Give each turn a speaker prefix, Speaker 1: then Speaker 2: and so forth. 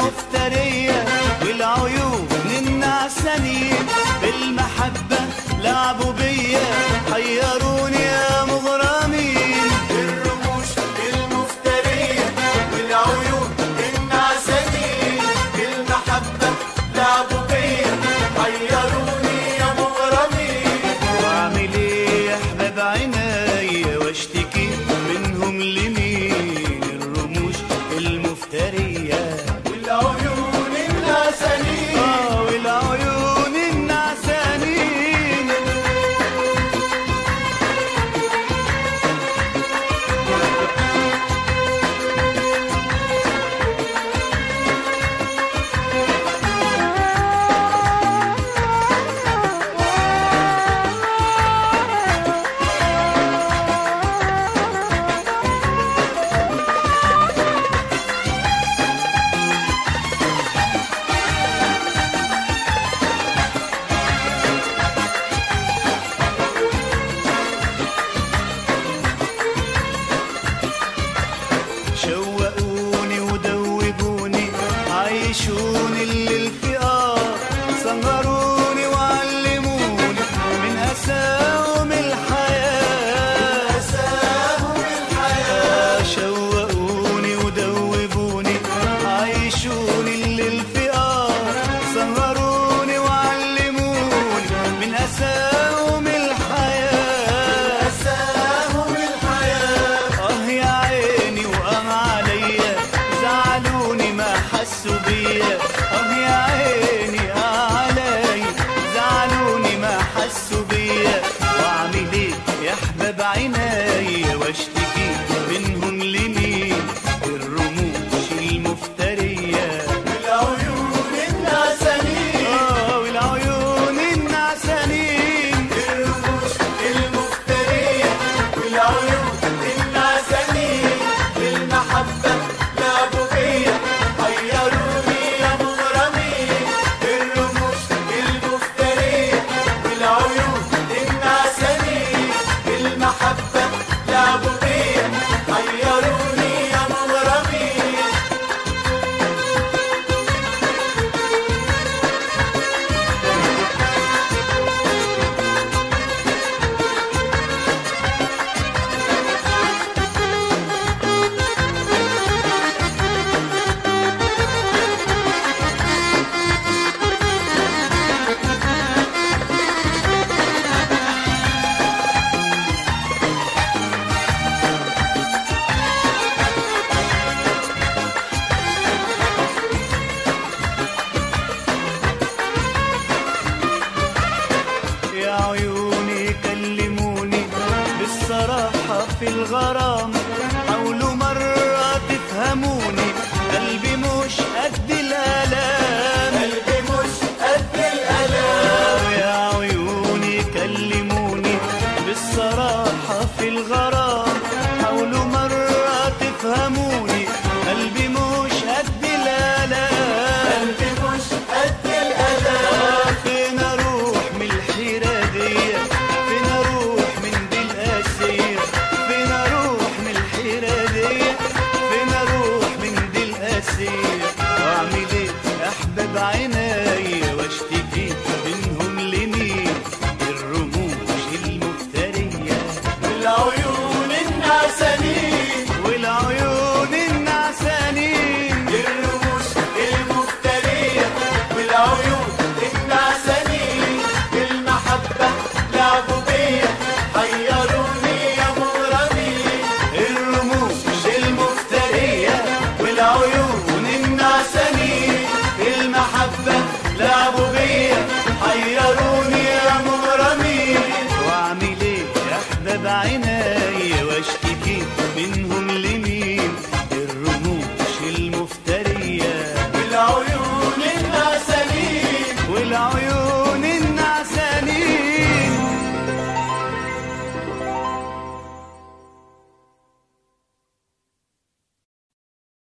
Speaker 1: المفترية والعيون النعسانين بالمحبة لعبوا بيا حيروني يا مغرمين
Speaker 2: الرموش المفترية والعيون النعسانين بالمحبة لعبوا بيا حيروني يا مغرمين
Speaker 1: واعمل ايه يا احباب عينيا واشتكي منهم لمين الرموش المفترية
Speaker 2: والعيون النعسانين
Speaker 1: اه والعيون النعسانين شوقوني ودوبوني عيشوني الليل في قار سهروني وعلموني من أساهم الحياة
Speaker 2: أساهم الحياة
Speaker 1: شوقوني ودوبوني عيشوني الليل في قار سهروني وعلموني من أساهم الحياة
Speaker 2: أساهم الحياة
Speaker 1: اه يا عيني وقام عليا زعلوني ما حسوا بيا اه يا عيني اه عليا زعلوني ما حسوا بيا واعمل ايه يا احباب عينيا واشتكي منهم لمين الرموش المفتريه
Speaker 2: والعيون النعسانين
Speaker 1: اه والعيون النعسانين
Speaker 2: الرموش المفترية والعيون النعسانين بالمحبة لعبوا بيا حيروني يا مغرمين الرموش المفترية والعيون النعسانين بالمحبة لعبوا بيا حيروني يا مغرمين
Speaker 1: يا عيوني كلموني بالصراحة في الغرام حاولوا مرة تفهموني قلبي مش قد الآلام
Speaker 2: قلبي مش قد الألام
Speaker 1: يا عيوني كلموني بالصراحة في الغرام حاولوا مرة تفهموني قلبي مش قد الآلام
Speaker 2: قلبي مش قد الألام
Speaker 1: فين اروح من الحيرة دي فين اروح من دي القاسية فين اروح من الحيرة دي فين اروح من دي القاسية واعمل ايه احباب عيني